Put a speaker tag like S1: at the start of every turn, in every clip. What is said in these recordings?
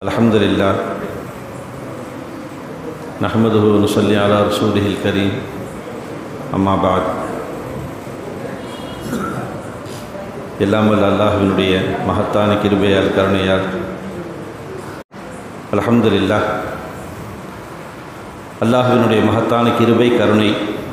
S1: الحمد لله نحمده ونصلي على رسوله الكريم அம்மா பாத் எல்லாம் வல்ல அல்லாஹ்வினுடைய மகத்தான கிருபையால் கருணையால் அல்ஹம்துலில்லா அல்லாஹ்வினுடைய மகத்தான கிருபை கருணை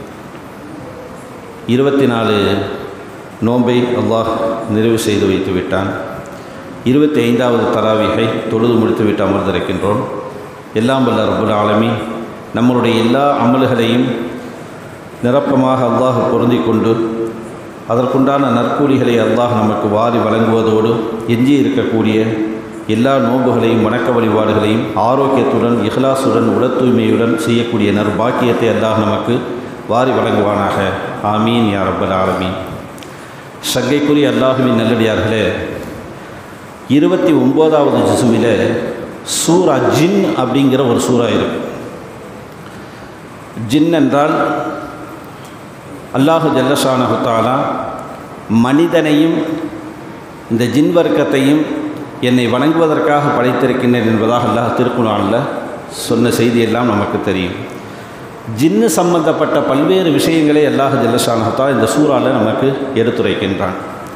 S1: இருபத்தி நாலு நோன்பை அல்லாஹ் நிறைவு செய்து வைத்து விட்டான் இருபத்தி ஐந்தாவது தராவிகை தொழுது முடித்துவிட்டு அமர்ந்திருக்கின்றோம் எல்லாம் வல்ல ரபுல் ஆலமி நம்மளுடைய எல்லா அமல்களையும் நிரப்பமாக அல்லாஹ் பொருந்தி கொண்டு அதற்குண்டான நற்கூலிகளை அல்லாஹ் நமக்கு வாரி வழங்குவதோடு எஞ்சி இருக்கக்கூடிய எல்லா நோன்புகளையும் வணக்க வழிபாடுகளையும் ஆரோக்கியத்துடன் இஹ்லாசுடன் உள தூய்மையுடன் செய்யக்கூடிய நற்பாக்கியத்தை அல்லாஹ் நமக்கு வாரி வழங்குவானாக ஆமீன் யா ரப்பல் ஆலமீன் சங்கைக்குரிய அல்லாஹுவின் நல்லடியார்களே இருபத்தி ஒம்போதாவது ஜிசுவில் சூரா ஜின் அப்படிங்கிற ஒரு சூறா இருக்கு ஜின் என்றால் அல்லாஹு ஜல்லஷானஹுத்தாலா மனிதனையும் இந்த ஜின் வர்க்கத்தையும் என்னை வணங்குவதற்காக படைத்திருக்கின்றேன் என்பதாக அல்லாஹ் திருக்குறானில் சொன்ன செய்தியெல்லாம் நமக்கு தெரியும் ஜின்னு சம்பந்தப்பட்ட பல்வேறு விஷயங்களை அல்லாஹ் ஜல்லஷானஹத்தா இந்த சூறாவில் நமக்கு எடுத்துரைக்கின்றான்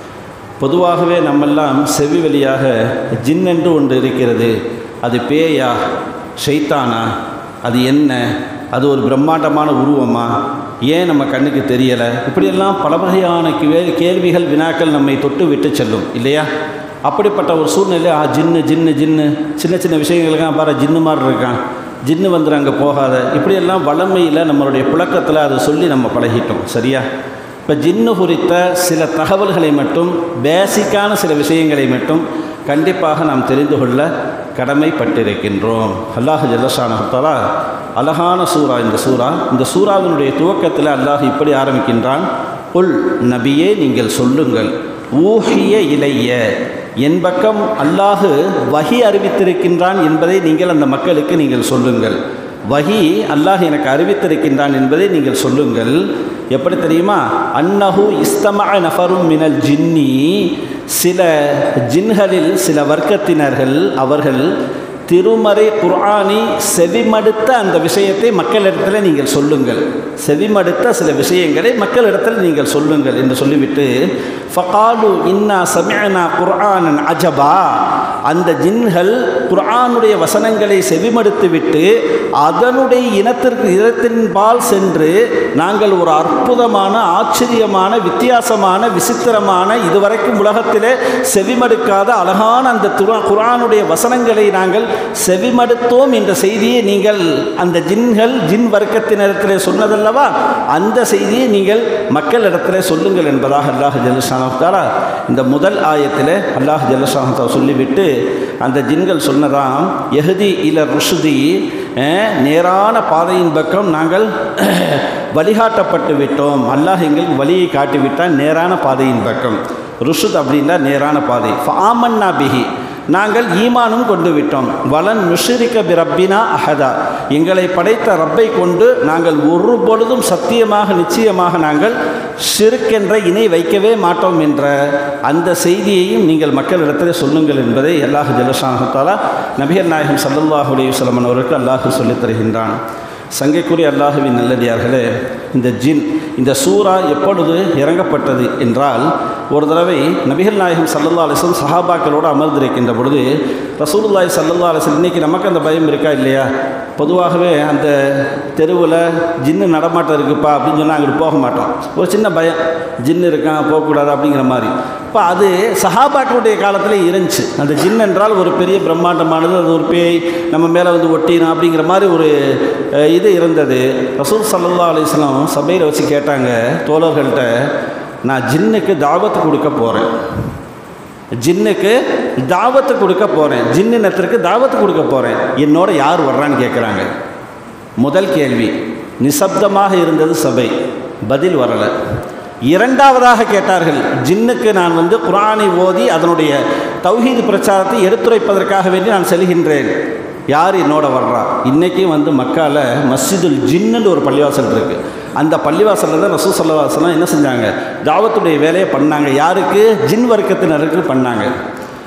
S1: பொதுவாகவே நம்மெல்லாம் செவி வழியாக ஜின் என்று ஒன்று இருக்கிறது அது பேயா ஷைத்தானா அது என்ன அது ஒரு பிரம்மாண்டமான உருவமா ஏன் நம்ம கண்ணுக்கு தெரியலை இப்படியெல்லாம் பல வகையான கே- கேள்விகள் வினாக்கள் நம்மை தொட்டு விட்டு செல்லும் இல்லையா அப்படிப்பட்ட ஒரு சூழ்நிலை ஆ ஜின்னு ஜின்னு ஜின்னு சின்ன சின்ன விஷயங்களுக்காக பாரு ஜின்னு மாதிரி இருக்கான் ஜின்னு வந்துரு அங்கே போகாத இப்படியெல்லாம் வளமையில் நம்மளுடைய புழக்கத்தில் அதை சொல்லி நம்ம பழகிட்டோம் சரியா இப்போ ஜின்னு குறித்த சில தகவல்களை மட்டும் பேசிக்கான சில விஷயங்களை மட்டும் கண்டிப்பாக நாம் தெரிந்து கொள்ள கடமைப்பட்டிருக்கின்றோம் அல்லாஹ் ஜல்லஷானஹத்தாலா அழகான சூரா இந்த சூரா இந்த சூறாவினுடைய துவக்கத்தில் அல்லாஹ் இப்படி ஆரம்பிக்கின்றான் உல் நபியே நீங்கள் சொல்லுங்கள் ஊஹிய இலைய என் பக்கம் அல்லாஹு வஹி அறிவித்திருக்கின்றான் என்பதை நீங்கள் அந்த மக்களுக்கு நீங்கள் சொல்லுங்கள் வஹி அல்லாஹ் எனக்கு அறிவித்திருக்கின்றான் என்பதை நீங்கள் சொல்லுங்கள் எப்படி தெரியுமா அன்னஹு இஸ்தம நஃபரும் மினல் ஜின்னி சில ஜின்களில் சில வர்க்கத்தினர்கள் அவர்கள் திருமறை குர்ஆனி செவிமடுத்த அந்த விஷயத்தை மக்களிடத்தில் நீங்கள் சொல்லுங்கள் செவிமடுத்த சில விஷயங்களை மக்களிடத்தில் நீங்கள் சொல்லுங்கள் என்று சொல்லிவிட்டு ஃபகாலு இன்னா சமிஅனா குர்ஆனன் அஜபா அந்த ஜின்கள் குர்ஆனுடைய வசனங்களை செவிமடுத்து விட்டு அதனுடைய இனத்திற்கு இனத்தின்பால் சென்று நாங்கள் ஒரு அற்புதமான ஆச்சரியமான வித்தியாசமான விசித்திரமான இதுவரைக்கும் உலகத்திலே செவிமடுக்காத அழகான அந்த துரா குர்ஆனுடைய வசனங்களை நாங்கள் செவிமடுத்தோம் என்ற செய்தியை நீங்கள் அந்த ஜின்கள் ஜின் வர்க்கத்தினரிடத்திலே சொன்னதல்லவா அந்த செய்தியை நீங்கள் மக்களிடத்திலே சொல்லுங்கள் என்பதாக அல்லாஹ் ஜல்லஷானத்தாரா இந்த முதல் ஆயத்தில் அல்லாஹ் ஜல்லஷானத்தா சொல்லிவிட்டு அந்த ஜின்கள் சொன்னதாம் எஹதி இல ருஷுதி அஹ், நேரான பாதையின் பக்கம் நாங்கள் வழிகாட்டப்பட்டு விட்டோம் அல்லாஹ் எங்களுக்கு வழியை காட்டிவிட்டான் நேரான பாதையின் பக்கம் ருஷுத் அப்படின்னா நேரான பாதை ஃபாமன்னா பிஹி நாங்கள் ஈமானும் கொண்டு விட்டோம் வலன் நுஷிரிக்க பிரப்பினா அஹதா எங்களை படைத்த ரப்பை கொண்டு நாங்கள் ஒரு பொழுதும் சத்தியமாக நிச்சயமாக நாங்கள் ஷிருக்கென்ற இணை வைக்கவே மாட்டோம் என்ற அந்த செய்தியையும் நீங்கள் மக்களிடத்தில் சொல்லுங்கள் என்பதை அல்லாஹ் ஜலஷானத்தாலா நபிகள் நாயகம் சல்லல்லாஹு அலைஹி வஸல்லம் அவருக்கு அல்லாஹ் சொல்லித் தருகின்றான் சங்கைக்குரிய அல்லாஹுவின் நல்லடியார்களே இந்த ஜின் இந்த சூரா எப்பொழுது இறங்கப்பட்டது என்றால் ஒரு தடவை நபிகள் நாயகம் சல்லல்லா அலிஸ்லம் சஹாபாக்களோடு அமர்ந்திருக்கின்ற பொழுது ரசூலுல்லாஹி சல்லல்லா அலிஸ்லம் இன்றைக்கி நமக்கு அந்த பயம் இருக்கா இல்லையா பொதுவாகவே அந்த தெருவில் ஜின்னு நடமாட்டம் இருக்குப்பா அப்படின்னு சொன்னால் அங்கிட்டு போக மாட்டோம் ஒரு சின்ன பயம் ஜின்னு இருக்கான் போகக்கூடாது அப்படிங்கிற மாதிரி இப்போ அது சஹாபாக்களுடைய காலத்தில் இருந்துச்சு அந்த ஜின் என்றால் ஒரு பெரிய பிரம்மாண்டமானது அது ஒரு பேய் நம்ம மேலே வந்து ஒட்டிடும் அப்படிங்கிற மாதிரி ஒரு அஹ், இது இருந்தது ரசூல் சல்லல்லா அலிஸ்லாம் சபையில் வச்சு கேட்டாங்க தோழர்கள்ட்ட நான் ஜின்னுக்கு தாவத்து கொடுக்க போகிறேன் ஜின்னுக்கு தாவத்து கொடுக்க போகிறேன் ஜின்னினத்திற்கு தாவத்து கொடுக்க போகிறேன் என்னோட யார் வர்றான்னு கேட்குறாங்க முதல் கேள்வி நிசப்தமாக இருந்தது சபை பதில் வரலை இரண்டாவதாக கேட்டார்கள் ஜின்னுக்கு நான் வந்து குரானை ஓதி அதனுடைய தௌஹீது பிரச்சாரத்தை எடுத்துரைப்பதற்காக வேண்டி நான் செல்கின்றேன் யார் என்னோட வர்றா இன்றைக்கும் வந்து மக்கால மஸ்ஜிதுல் ஜின்னுன்னு ஒரு பள்ளிவாசல் இருக்குது அந்த பள்ளிவாசலில் தான் ரசூ சல்லவாசலாம் என்ன செஞ்சாங்க தாவத்துடைய வேலையை பண்ணாங்க யாருக்கு ஜின் வர்க்கத்தினருக்கு பண்ணாங்க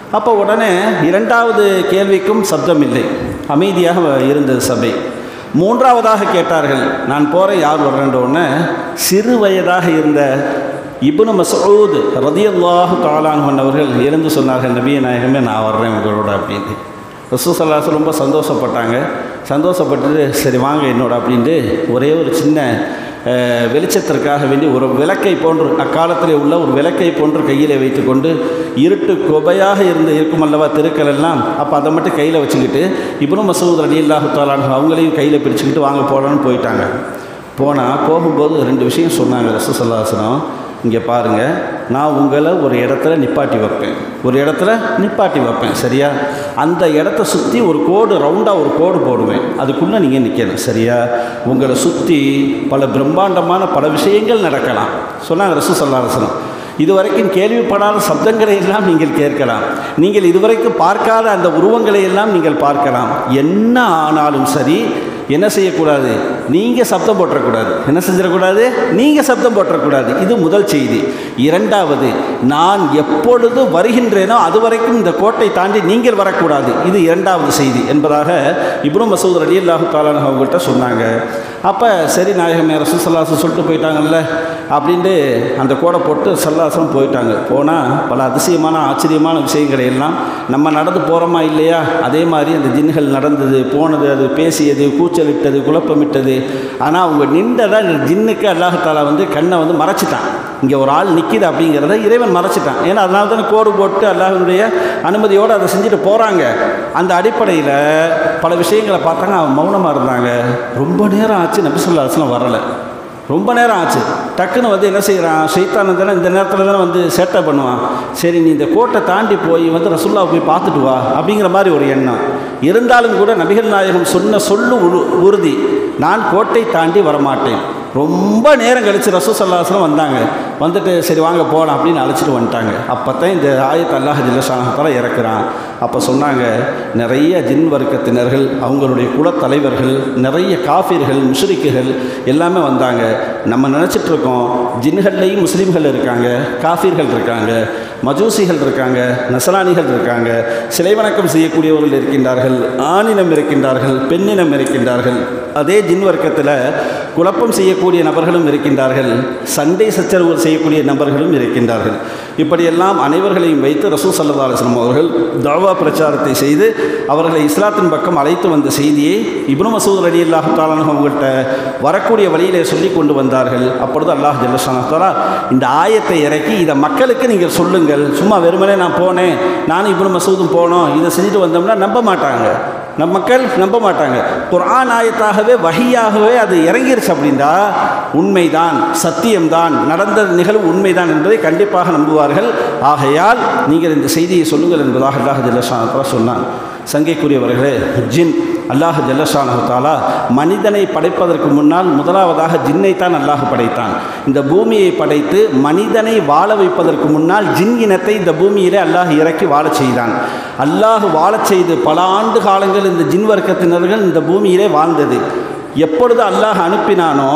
S1: அப்போ உடனே இரண்டாவது கேள்விக்கும் சப்தம் இல்லை அமைதியாக இருந்தது சபை மூன்றாவதாக கேட்டார்கள் நான் போகிறேன் யார் வர்றேன்ற உடனே சிறு வயதாக இருந்த இப்னு மசூத் ரதியல்லாஹு தாலான் அவர்கள் எழுந்து சொன்னார்கள் நபிய நாயகமே நான் வர்றேன் உங்களோட அப்படின்னு ரசூசல்லாஸ் ரொம்ப சந்தோஷப்பட்டாங்க சந்தோஷப்பட்டுட்டு சரி வாங்க என்னோட அப்படின்ட்டு ஒரே ஒரு சின்ன அஹ், வெளிச்சத்திற்காக வேண்டி ஒரு விளக்கை போன்று அக்காலத்திலே உள்ள ஒரு விளக்கை போன்று கையில் வைத்துக்கொண்டு இருட்டு கொபையாக இருந்து இருக்கும் அல்லவா தெருக்கள் எல்லாம் அப்போ அதை மட்டும் கையில் வச்சுக்கிட்டு இப்னு மசூத் அலி அல்லாஹு தாலான் அவங்களையும் கையில் பிடிச்சிக்கிட்டு வாங்க போகலான்னு போயிட்டாங்க போனால் போகும்போது ரெண்டு விஷயம் சொன்னாங்க ரசூசல்லாசனம் இங்கே பாருங்கள் நான் உங்களை ஒரு இடத்துல நிப்பாட்டி வைப்பேன் ஒரு இடத்துல நிப்பாட்டி வைப்பேன் சரியா அந்த இடத்த சுற்றி ஒரு கோடு ரவுண்டாக ஒரு கோடு போடுவேன் அதுக்குள்ளே நீங்கள் நிற்கணும் சரியா உங்களை சுற்றி பல பிரம்மாண்டமான பல விஷயங்கள் நடக்கலாம் சொன்னாங்க ரசூ சல்லாசனம் இதுவரைக்கும் கேள்விப்படாத சப்தங்களை எல்லாம் நீங்கள் கேட்கலாம் நீங்கள் இதுவரைக்கும் பார்க்காத அந்த உருவங்களை எல்லாம் நீங்கள் பார்க்கலாம் என்ன ஆனாலும் சரி என்ன செய்யக்கூடாது நீங்கள் சப்தம் போட்டுறக்கூடாது என்ன செஞ்சிடக்கூடாது நீங்கள் சப்தம் போட்டுறக்கூடாது இது முதல் செய்தி இரண்டாவது நான் எப்பொழுது வருகின்றேனோ அது வரைக்கும் இந்த கோட்டை தாண்டி நீங்கள் வரக்கூடாது இது இரண்டாவது செய்தி என்பதாக இப்னு மசூத் அலி அல்லாஹு தாலான் அவங்கள்ட்ட சொன்னாங்க அப்போ சரி நாயகமே ரசூசல்லாசம் சொல்லிட்டு போயிட்டாங்கல்ல அப்படின்ட்டு அந்த கோடை போட்டு சல்லாசம் போயிட்டாங்க போனால் பல அதிசயமான ஆச்சரியமான விஷயங்களை எல்லாம் நம்ம நடந்து போகிறோமா இல்லையா அதே மாதிரி அந்த ஜின்கள் நடந்தது போனது அது பேசியது கூச்சலிட்டது குழப்பமிட்டது ஆனால் அவங்க நின்றதை இந்த ஜின்னுக்கு அல்லாஹாலா வந்து கண்ணை வந்து மறைச்சிட்டான் இங்கே ஒரு ஆள் நிற்கிது அப்படிங்கிறத இறைவன் மறைச்சிட்டான் ஏன்னா அதனால தானே கோடு போட்டு அல்லாஹனுடைய அனுமதியோடு அதை செஞ்சுட்டு போகிறாங்க அந்த அடிப்படையில் பல விஷயங்களை பார்த்தாங்க அவன் மௌனமாக இருந்தாங்க ரொம்ப நேரம் ஆச்சு நபிசுல்லா அலுவலம் வரலை ரொம்ப நேரம் ஆச்சு டக்குன்னு வந்து என்ன செய்கிறான் ஷைத்தான தானே இந்த நேரத்தில் தானே வந்து சேட்டை பண்ணுவான் சரி நீ இந்த கோட்டை தாண்டி போய் வந்து ரசுல்லாவை போய் பார்த்துட்டு வா அப்படிங்கிற மாதிரி ஒரு எண்ணம் இருந்தாலும் கூட நபிகள் நாயகம் சொன்ன சொல்லு உறு உறுதி நான் கோட்டை தாண்டி வரமாட்டேன் ரொம்ப நேரம் கழித்து ரசூ சல்லாஸ்லாம் வந்தாங்க வந்துட்டு சரி வாங்க போகலாம் அப்படின்னு அழைச்சிட்டு வந்துட்டாங்க அப்போ தான் இந்த ஆயத் அல்லாஹ் ஜில்லஷானத்தால் இறக்குறான் அப்போ சொன்னாங்க நிறைய ஜின் வர்க்கத்தினர்கள் அவங்களுடைய குலத்தலைவர்கள் நிறைய காஃபிர்கள் முஷ்ரிக்குகள் எல்லாமே வந்தாங்க நம்ம நினச்சிட்டு இருக்கோம் ஜின்கள்லேயும் முஸ்லீம்கள் இருக்காங்க காஃபிர்கள் இருக்காங்க மஜூசிகள் இருக்காங்க நசலானிகள் இருக்காங்க சிலை வணக்கம் செய்யக்கூடியவர்கள் இருக்கின்றார்கள் ஆணினம் இருக்கின்றார்கள் பெண்ணினம் இருக்கின்றார்கள் அதே ஜின் வர்க்கத்தில் குழப்பம் செய்யக்கூடிய நபர்களும் இருக்கின்றார்கள் சண்டை சச்சரவு செய்யக்கூடிய நபர்களும் இருக்கின்றார்கள் இப்படியெல்லாம் அனைவர்களையும் வைத்து ரசூ சல்லா அலுவலம் அவர்கள் தாவா பிரச்சாரத்தை செய்து அவர்களை இஸ்லாத்தின் பக்கம் அழைத்து வந்த செய்தியை இப்னு மசூத் அலி அல்லாஹு தாலானு அவங்கள்ட்ட வரக்கூடிய வழியிலே சொல்லி கொண்டு வந்தார்கள் அப்பொழுது அல்லாஹ் ஜல்லஷானா இந்த ஆயத்தை இறக்கி இதை மக்களுக்கு நீங்கள் சொல்லுங்கள் சும்மா வெறுமனே நான் போனேன் நானும் இப்னு மசூதும் போனோம் இதை செஞ்சுட்டு வந்தோம்னா நம்ப மாட்டாங்க நம் மக்கள் நம்ப மாட்டாங்க குர்ஆன் ஆயத்தாகவே வகையாகவே அது இறங்கிருச்சு அப்படின்னா உண்மைதான் சத்தியம்தான் நடந்த நிகழ்வு உண்மைதான் என்பதை கண்டிப்பாக நம்புவார்கள் ஆகையால் நீங்கள் இந்த செய்தியை சொல்லுங்கள் என்பதாக அல்லாஹ் ஜல்லஷானத்தா சொன்னான் சங்கைக்குரியவர்களே ஜின் அல்லாஹ் ஜல்லஷானஹு தாலா மனிதனை படைப்பதற்கு முன்னால் முதலாவதாக ஜின்னைத்தான் அல்லாஹ் படைத்தான் இந்த பூமியை படைத்து மனிதனை வாழ வைப்பதற்கு முன்னால் ஜின் இனத்தை இந்த பூமியிலே அல்லாஹ் இறக்கி வாழச் செய்தான் அல்லாஹ் வாழச் செய்து பல ஆண்டு காலங்கள் இந்த ஜின் வர்க்கத்தினர்கள் இந்த பூமியிலே வாழ்ந்தது எப்பொழுது அல்லாஹ் அனுப்பினானோ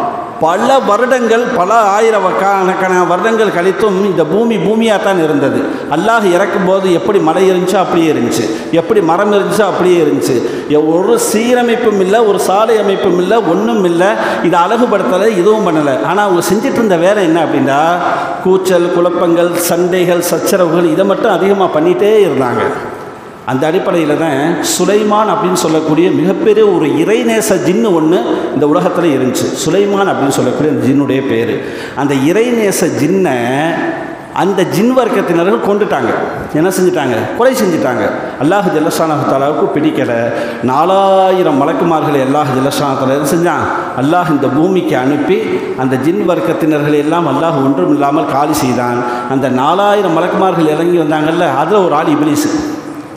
S1: பல வருடங்கள் பல ஆயிரக்கணக்கான வருடங்கள் கழித்தும் இந்த பூமி பூமியாக தான் இருந்தது அல்லாஹ் இறக்கும்போது எப்படி மலை இருந்துச்சோ அப்படியே இருந்துச்சு எப்படி மரம் இருந்துச்சோ அப்படியே இருந்துச்சு எ- ஒரு சீரமைப்பும் இல்லை ஒரு சாலை அமைப்பும் இல்லை ஒன்றும் இல்லை இதை அழகுபடுத்தலை இதுவும் பண்ணலை ஆனால் அவங்க செஞ்சுட்டு இருந்த வேலை என்ன அப்படின்னா கூச்சல் குழப்பங்கள் சண்டைகள் சச்சரவுகள் இதை மட்டும் அதிகமாக பண்ணிகிட்டே இருந்தாங்க அந்த அடிப்படையில் தான் சுலைமான் அப்படின்னு சொல்லக்கூடிய மிகப்பெரிய ஒரு இறைநேச ஜின்னு ஒன்று இந்த உலகத்தில் இருந்துச்சு சுலைமான் அப்படின்னு சொல்லக்கூடிய அந்த ஜின்னுடைய பேர் அந்த இறைநேச ஜின்னை அந்த ஜின் வர்க்கத்தினர்கள் கொண்டுட்டாங்க என்ன செஞ்சிட்டாங்க கொலை செஞ்சிட்டாங்க அல்லாஹ் ஜல்லஷானத்தாலாவுக்கு பிடிக்கலை நாலாயிரம் மலக்குமார்களை அல்லாஹ் ஜல்லஷானத்தாலா என்ன செஞ்சான் அல்லாஹ் இந்த பூமிக்கு அனுப்பி அந்த ஜின் வர்க்கத்தினர்களை எல்லாம் அல்லாஹ் ஒன்றும் இல்லாமல் காலி செய்தான் அந்த நாலாயிரம் மலக்குமார்கள் இறங்கி வந்தாங்கல்ல அதில் ஒரு ஆள் இபிலிஸ்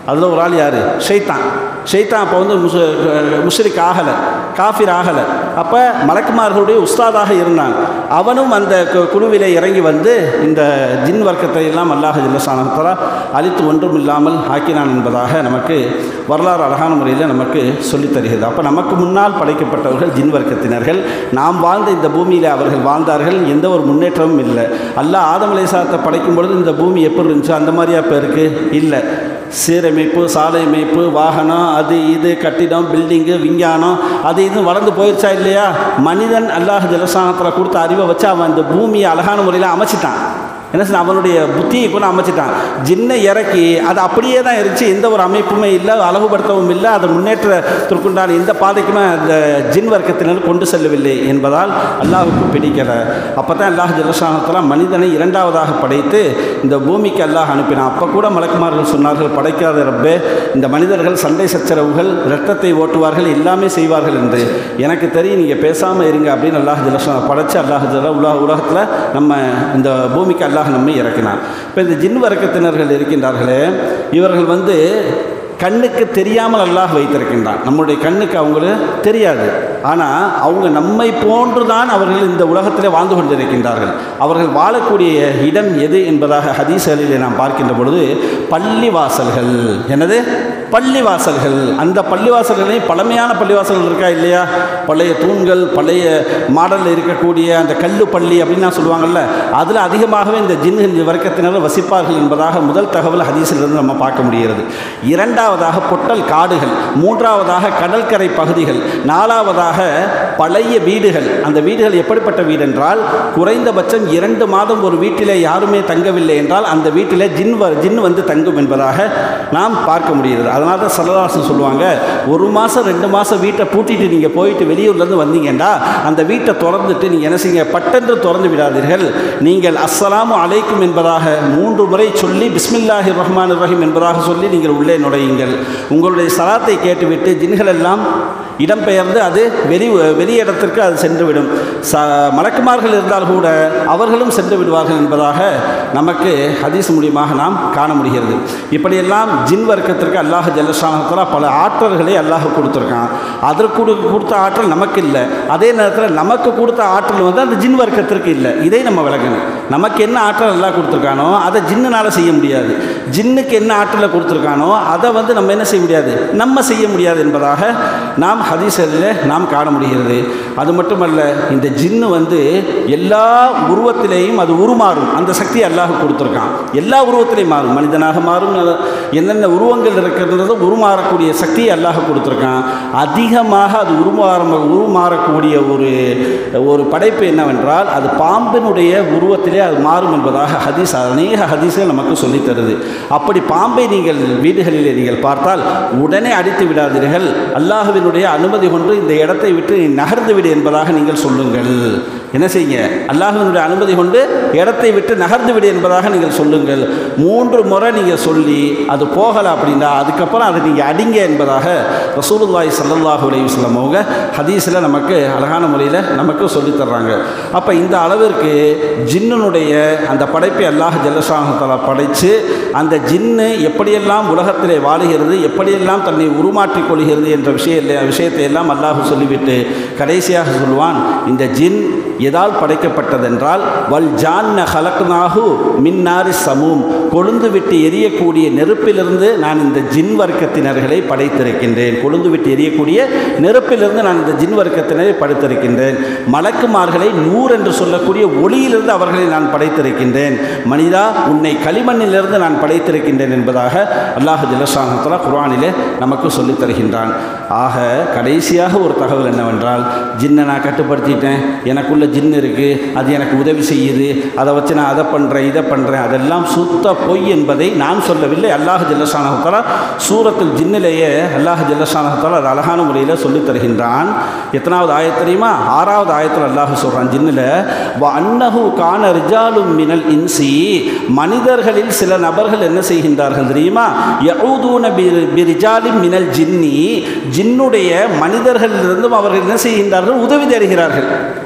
S1: அதில் ஒரு ஆள் யார் ஷைத்தான் ஷைத்தான் அப்போ வந்து முஸ் முஷ்ரிக் ஆகலை காஃபிர் ஆகலை அப்போ மலக்குமார்களுடைய உஸ்தாதாக இருந்தான் அவனும் அந்த கு- குழுவிலே இறங்கி வந்து இந்த ஜின் வர்க்கத்தை எல்லாம் அல்லாஹ் ஜில்லசானத்தலா அழித்து ஒன்றும் இல்லாமல் ஆக்கினான் என்பதாக நமக்கு வரலாறு அழகான முறையில் நமக்கு சொல்லித் தருகிறது அப்போ நமக்கு முன்னால் படைக்கப்பட்டவர்கள் ஜின் வர்க்கத்தினர்கள் நாம் வாழ்ந்த இந்த பூமியில் அவர்கள் வாழ்ந்தார்கள் எந்த ஒரு முன்னேற்றமும் இல்லை அல்லாஹ் ஆதம் அலைசாத்தை படைக்கும் பொழுது இந்த பூமி எப்படி இருந்துச்சு அந்த மாதிரியா இப்போ இருக்குது இல்லை சீரமைப்பு சாலை அமைப்பு வாகனம் அது இது கட்டிடம் பில்டிங்கு விஞ்ஞானம் அது இது வளர்ந்து போயிடுச்சா இல்லையா மனிதன் அல்லாஹ் ஜலசானத்தில் கொடுத்த அறிவை வச்சு அவன் இந்த பூமியை அழகான முறையில் அமைச்சிட்டான் என்ன சொன்ன அவனுடைய புத்தியை கூட அமைச்சிட்டான் ஜின்னை இறக்கி அது அப்படியே தான் இருந்துச்சு எந்த ஒரு அமைப்புமே இல்லை அழகுபடுத்தவும் இல்லை அது முன்னேற்றத்திற்குண்டான எந்த பாதைக்குமே அந்த ஜின் வர்க்கத்தினர் கொண்டு செல்லவில்லை என்பதால் அல்லாஹுக்கு பிடிக்கலை அப்போ தான் அல்லாஹ் ஜலசானத்தில் மனிதனை இரண்டாவதாக படைத்து இந்த பூமிக்கு அல்லாஹ் அனுப்பினான் அப்போ கூட மலக்குமார்கள் சொன்னார்கள் படைக்காத ரப்பே இந்த மனிதர்கள் சண்டை சச்சரவுகள் இரத்தத்தை ஓட்டுவார்கள் எல்லாமே செய்வார்கள் என்று எனக்கு தெரியும் நீங்கள் பேசாமல் இருங்க அப்படின்னு அல்லாஹ் ஜலசா படைச்சு அல்லாஹ் ஜல உலக உலகத்தில் நம்ம இந்த பூமிக்கு அல்லாஹ் நம்மை இறக்கினான் இப்போ இந்த ஜின் வர்க்கத்தினர்கள் இருக்கின்றார்களே இவர்கள் வந்து கண்ணுக்கு தெரியாமல் அல்லாஹ் வைத்திருக்கின்றான் நம்முடைய கண்ணுக்கு அவங்களுக்கு தெரியாது ஆனால் அவங்க நம்மை போன்று தான் அவர்கள் இந்த உலகத்திலே வாழ்ந்து கொண்டிருக்கின்றார்கள் அவர்கள் வாழக்கூடிய இடம் எது என்பதாக ஹதீஸ்களிலே நாம் பார்க்கின்ற பொழுது பள்ளிவாசல்கள் என்னது பள்ளிவாசல்கள் அந்த பள்ளிவாசல்களையும் பழமையான பள்ளிவாசல்கள் இருக்கா இல்லையா பழைய தூண்கள் பழைய மாடலில் இருக்கக்கூடிய அந்த கல்லு பள்ளி அப்படின்னு நான் சொல்லுவாங்கல்ல அதில் அதிகமாகவே இந்த ஜின் வர்க்கத்தினர் வசிப்பார்கள் என்பதாக முதல் தகவல் ஹதீஸிலிருந்து நம்ம பார்க்க முடிகிறது இரண்டாவதாக பொட்டல் காடுகள் மூன்றாவதாக கடற்கரை பகுதிகள் நாலாவதாக பழைய வீடுகள் அந்த வீடுகள் எப்படிப்பட்ட வீடு என்றால் குறைந்தபட்சம் இரண்டு மாதம் ஒரு வீட்டிலே யாருமே தங்கவில்லை என்றால் அந்த வீட்டிலே ஜின் வ ஜின் வந்து தங்கும் என்பதாக நாம் பார்க்க முடிகிறது அதனால தான் சல்லதாசன் சொல்லுவாங்க ஒரு மாதம் ரெண்டு மாதம் வீட்டை பூட்டிட்டு நீங்கள் போயிட்டு வெளியூர்லேருந்து வந்தீங்கன்னா அந்த வீட்டை திறந்துட்டு நீங்கள் என்ன செய்யுங்க பட்டென்று திறந்து விடாதீர்கள் நீங்கள் அஸ்ஸலாமு அலைக்கும் என்பதாக மூன்று முறை சொல்லி பிஸ்மில்லாஹி ரஹ்மான் ரஹீம் என்பதாக சொல்லி நீங்கள் உள்ளே நுழையுங்கள் உங்களுடைய சலாத்தை கேட்டுவிட்டு ஜின்கள் எல்லாம் இடம்பெயர்ந்து அது வெளி வெளி இடத்திற்கு அது சென்றுவிடும் ச மலக்குமார்கள் இருந்தால் கூட அவர்களும் சென்று விடுவார்கள் என்பதாக நமக்கு ஹதீஸ் மூலியமாக நாம் காண முடிகிறது இப்படியெல்லாம் ஜின் வர்க்கத்திற்கு அல்லாஹ் ஜல்லஷானத்தில் பல ஆற்றல்களை அல்லாஹ் கொடுத்துருக்கான் அதற்கு கொடு- கொடுத்த ஆற்றல் நமக்கு இல்லை அதே நேரத்தில் நமக்கு கொடுத்த ஆற்றல் வந்து அந்த ஜின் வர்க்கத்திற்கு இல்லை இதை நம்ம விளக்கணும் நமக்கு என்ன ஆற்றல் அல்லாஹ் கொடுத்துருக்கானோ அதை ஜின்னுனால செய்ய முடியாது ஜின்னுக்கு என்ன ஆற்றலை கொடுத்துருக்கானோ அதை வந்து நம்ம என்ன செய்ய முடியாது நம்ம செய்ய முடியாது என்பதாக நாம் ஹதீஸ்களில் நாம் காண முடிகிறது அது மட்டுமல்ல இந்த ஜின்னு வந்து எல்லா உருவத்திலேயும் அது உருமாறும் அந்த சக்தி அல்லாஹ் கொடுத்துருக்கான் எல்லா உருவத்திலையும் மாறும் மனிதனாக மாறும் அது என்னென்ன உருவங்கள் இருக்கிறதோ உருமாறக்கூடிய சக்தியை அல்லாஹ் கொடுத்துருக்கான் அதிகமாக அது உருமாற உருமாறக்கூடிய ஒரு ஒரு படைப்பு என்னவென்றால் அது பாம்பினுடைய உருவத்திலே அது மாறும் என்பதாக ஹதீஸ் அநேக ஹதீஸ்கள் நமக்கு சொல்லித் தருது அப்படி பாம்பை நீங்கள் வீடுகளிலே நீங்கள் பார்த்தால் உடனே அடித்து விடாதீர்கள் அல்லாஹுவினுடைய அனுமதி கொண்டு இந்த இடத்தை விட்டு நீ நகர்ந்து விடு என்பதாக நீங்கள் சொல்லுங்கள் என்ன செய்யுங்க அல்லாஹுவினுடைய அனுமதி கொண்டு இடத்தை விட்டு நகர்ந்து விடு என்பதாக நீங்கள் சொல்லுங்கள் மூன்று முறை நீங்கள் சொல்லி அது போகலை அப்படின்னா அதுக்கப்புறம் அதை நீங்கள் அடிங்க என்பதாக ரசூலுல்லாஹி ஸல்லல்லாஹு அலைஹி வஸல்லம் அவங்க ஹதீஸில் நமக்கு அழகான முறையில் நமக்கு சொல்லித் தர்றாங்க அப்போ இந்த அளவிற்கு ஜின்னுனுடைய அந்த படைப்பை அல்லாஹ் ஜல்லஷானத்தலா படைத்து அந்த ஜின்னு எப்படியெல்லாம் உலகத்திலே வாழுகிறது எப்படியெல்லாம் தன்னை உருமாற்றிக் கொள்கிறது என்ற விஷய விஷயத்தை எல்லாம் அல்லாஹ் சொல்லிவிட்டு கடைசியாக சொல்வான் இந்த ஜின் எதால் படைக்கப்பட்டதென்றால் வல் ஜான்ன ஹலக்னாஹு மின்னாரி சமூம் கொழுந்து விட்டு எரியக்கூடிய நெருப்பிலிருந்து நான் இந்த ஜின் வர்க்கத்தினர்களை படைத்திருக்கின்றேன் கொழுந்து விட்டு எரியக்கூடிய நெருப்பிலிருந்து நான் இந்த ஜின் வர்க்கத்தினரை படைத்திருக்கின்றேன் மலக்குமார்களை நூர் என்று சொல்லக்கூடிய ஒளியிலிருந்து அவர்களை நான் படைத்திருக்கின்றேன் மனிதா உன்னை களிமண்ணிலிருந்து நான் படைத்திருக்கின்றேன் என்பதாக அல்லாஹ் ஜலசானத்தலா குர்ஆனிலே நமக்கு சொல்லித் தருகின்றான் ஆக கடைசியாக ஒரு தகவல் என்னவென்றால் ஜின்னை நான் கட்டுப்படுத்திட்டேன் எனக்குள்ள ஜின் இருக்குது அது எனக்கு உதவி செய்யுது அதை வச்சு நான் அதை பண்ணுறேன் இதை பண்ணுறேன் அதெல்லாம் சுத்த பொய் என்பதை நான் சொல்லவில்லை அல்லாஹ் ஜல்லஷானஹத்தாலா சூரத்தில் ஜின்னிலேயே அல்லாஹ் ஜல்லஷானஹத்தாலா அது அழகான முறையில் சொல்லித் தருகின்றான் எத்தனாவது ஆயத் தெரியுமா ஆறாவது ஆயத்தில் அல்லாஹ் சொல்கிறான் ஜின்னில் வ அன்னஹு கான ரிஜாலும் மினல் இன்சி மனிதர்களில் சில நபர்கள் என்ன செய்கின்றார்கள் தெரியுமா யஊதூன பி- பிரிஜாலின் மினல் ஜின்னி ஜின்னுடைய மனிதர்களிலிருந்தும் அவர்கள் என்ன செய்கின்றார்கள் உதவி தேடுகிறார்கள்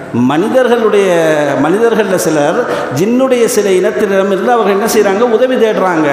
S1: மனிதர்களுடைய மனிதர்களில் சிலர் ஜின்னுடைய சில இனத்திடமிருந்து அவர்கள் என்ன செய்கிறாங்க உதவி தேடுறாங்க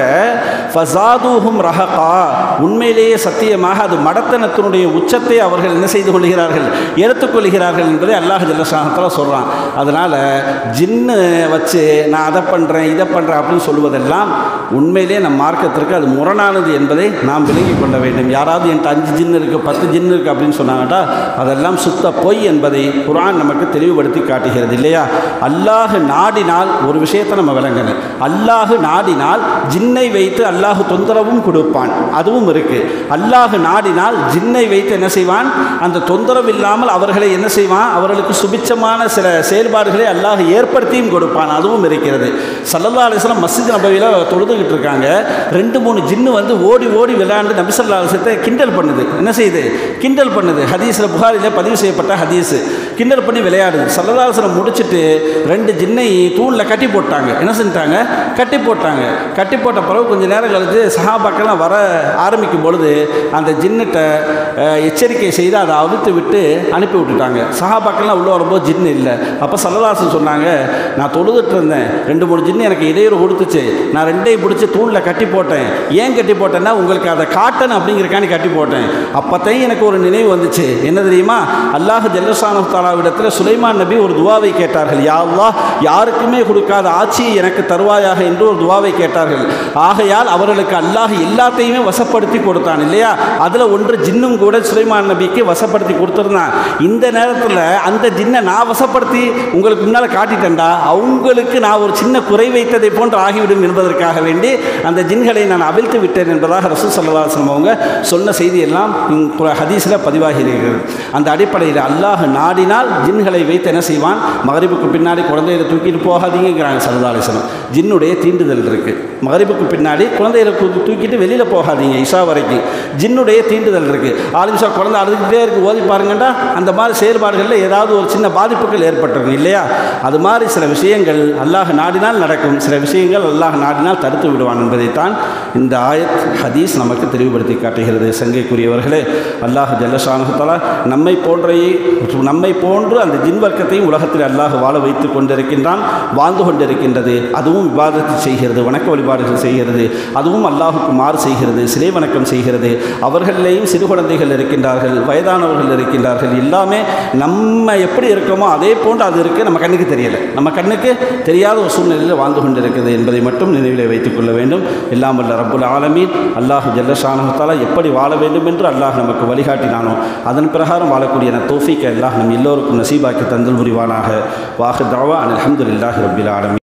S1: ஃபசாதூஹும் ரஹகா உண்மையிலேயே சத்தியமாக அது மடத்தனத்தினுடைய உச்சத்தை அவர்கள் என்ன செய்து கொள்கிறார்கள் எடுத்துக்கொள்கிறார்கள் என்பதை அல்லாஹ் ஜல்லசானத்தில் சொல்கிறான் அதனால் ஜின்னு வச்சு நான் அதை பண்ணுறேன் இதை பண்ணுறேன் அப்படின்னு சொல்லுவதெல்லாம் உண்மையிலே நம் மார்க்கத்திற்கு அது முரணானது என்பதை நாம் விலகி கொள்ள வேண்டும் யாராவது என்கிட்ட அஞ்சு ஜின்னு இருக்குது பத்து ஜின்னு இருக்குது அப்படின்னு சொன்னாங்கட்டா அதெல்லாம் சுத்த பொய் என்பதை குரான் நமக்கு தெளிவுபடுத்தி காட்டுகிறது இல்லையா அல்லாஹ் நாடினால் ஒரு விஷயத்தை நம்ம விளங்கணும் அல்லாஹ் நாடினால் ஜின்னை வைத்து அல்லாஹ் தொந்தரவும் கொடுப்பான் அதுவும் இருக்குது அல்லாஹ் நாடினால் ஜின்னை வைத்து என்ன செய்வான் அந்த தொந்தரவு இல்லாமல் அவர்களை என்ன செய்வான் அவர்களுக்கு சுபிச்சமான சில செயல்பாடுகளை அல்லாஹ் ஏற்படுத்தியும் கொடுப்பான் அதுவும் இருக்கிறது சல்லல்லா அலிஸ்லாம் மஸ்ஜித் நபவியில் தொழுதுகிட்டு இருக்காங்க ரெண்டு மூணு ஜின்னு வந்து ஓடி ஓடி விளையாண்டு நபிசல்லா அலிசத்தை கிண்டல் பண்ணுது என்ன செய்யுது கிண்டல் பண்ணுது ஹதீஸில் புகாரில் பதிவு செய்யப்பட்ட ஹதீஸ் கிண்டல் பண்ணி விளையாடுது சல்லல்லா அலிஸ்லாம் முடிச்சுட்டு ரெண்டு ஜின்னை தூணில் கட்டி போட்டாங்க என்ன செஞ்சிட்டாங்க கட்டி போட்டாங்க கட்டி போட்ட பிறகு கொஞ்சம் நேரம் கழித்து சஹாபாக்கெல்லாம் வர ஆரம்பிக்கும் பொழுது அந்த ஜின்னுட்ட அஹ், எச்சரிக்கை செய்து அதை அவிழ்த்து விட்டு அனுப்பி விட்டுட்டாங்க சஹாபாக்கெல்லாம் உள்ளே வரும்போது ஜின்னு இல்லை அப்போ சல்லதாசன் சொன்னாங்க நான் தொழுதுட்டு இருந்தேன் ரெண்டு மூணு ஜின்னு எனக்கு இடையூறு கொடுத்துச்சு நான் ரெண்டையும் பிடிச்சி தூணில் கட்டி போட்டேன் ஏன் கட்டி போட்டேன்னா உங்களுக்கு அதை காட்டணும் அப்படிங்கிறக்காண்டி கட்டி போட்டேன் அப்போத்தையும் எனக்கு ஒரு நினைவு வந்துச்சு என்ன தெரியுமா அல்லாஹ் ஜல்லசானு தாலாவிடத்தில் சுலைமான் நபி ஒரு துவாவை கேட்டார்கள் யா அல்லாஹ் யாருக்குமே கொடுக்காத ஆட்சியை எனக்கு தருவாயாக என்று ஒரு துவாவை கேட்டார்கள் ஆகையால் அவர்களுக்கு அல்லாஹ் எல்லாத்தையுமே வசப்படுத்தி கொடுத்தான் இல்லையா அதில் ஒன்று ஜின்னும் கூட சுலைமான் நபிக்கு வசப்படுத்தி கொடுத்துருந்தான் இந்த நேரத்தில் அந்த ஜின்னை நான் வசப்படுத்தி உங்களுக்கு முன்னால் காட்டிட்டேன்டா அவங்களுக்கு நான் ஒரு சின்ன குறை வைத்ததை போன்று ஆகிவிடும் என்பதற்காக வேண்டி அந்த ஜின்களை நான் அவிழ்த்து விட்டேன் என்பதாக ரசூல் சல்லாஸ்லம் அவங்க சொன்ன செய்தியெல்லாம் ஹதீஸில் பதிவாகி இருக்கிறது அந்த அடிப்படையில் அல்லாஹ் நாடினால் ஜின்களை வைத்து என்ன செய்வான் மகரிபுக்கு பின்னாடி குழந்தைகளை தூக்கிட்டு போகாதீங்கிறாங்க சல்லா அலிஸ்லாம் ஜின்னுடைய தீண்டுதல் இருக்குது மகரிபுக்கு பின்னாடி குழந்தைகளை தூக்கி தூக்கிட்டு வெளியில் போகாதீங்க இஷா வரைக்கும் ஜின்னுடைய தீண்டுதல் இருக்குது ஆலிம்ஷா குழந்தை அழுதுகிட்டே இருக்கு ஓதி பாருங்கண்டா அந்த மாதிரி செயல்பாடுகளில் ஏதாவது ஒரு சின்ன பாதிப்புகள் ஏற்பட்டிருக்கும் இல்லையா அது மாதிரி சில விஷயங்கள் அல்லாஹ் நாடினால் நடக்கும் சில விஷயங்கள் அல்லாஹ் நாடினால் தடுத்து விடுவான் என்பதைத்தான் இந்த ஆயத் ஹதீஸ் நமக்கு தெளிவுபடுத்தி காட்டுகிறது சங்கைக்குரியவர்களே அல்லாஹ் ஜல்லஷானுத்தலா நம்மை போன்றையே நம்மை போன்று அந்த ஜின் வர்க்கத்தையும் உலகத்தில் அல்லாஹ் வாழ வைத்து கொண்டிருக்கின்றான் வாழ்ந்து கொண்டிருக்கின்றது அதுவும் விவாதத்தை செய்கிறது வணக்க வழிபாடுகள் செய்கிறது அதுவும் அல்லாஹுக்கு மாறு செய்கிறது சிலை வணக்கம் செய்கிறது அவர்களிலேயும் சிறு குழந்தைகள் இருக்கின்றார்கள் வயதானவர்கள் இருக்கின்றார்கள் எல்லாமே நம்ம எப்படி இருக்கோமோ அதே போன்று அது இருக்குது நம்ம கண்ணுக்கு தெரியலை நம்ம கண்ணுக்கு தெரியாத ஒரு சூழ்நிலையில் வாழ்ந்து கொண்டிருக்கிறது என்பதை மட்டும் நினைவிலே வைத்துக் கொள்ள வேண்டும் எல்லாம் வல்ல ரப்புல் ஆலமீன் அல்லாஹ் ஜல்லஷானத்தாலா எப்படி வாழ வேண்டும் என்று அல்லாஹ் நமக்கு வழிகாட்டினானோ அதன் பிரகாரம் வாழக்கூடிய தோஃபிக்க அல்லாஹ் நம் எல்லோருக்கும் நசீபாக்கி தந்தல் புரிவானாக வாஹு தாவா அனில் அஹமதுல்லாஹி ரபில் ஆலமீன்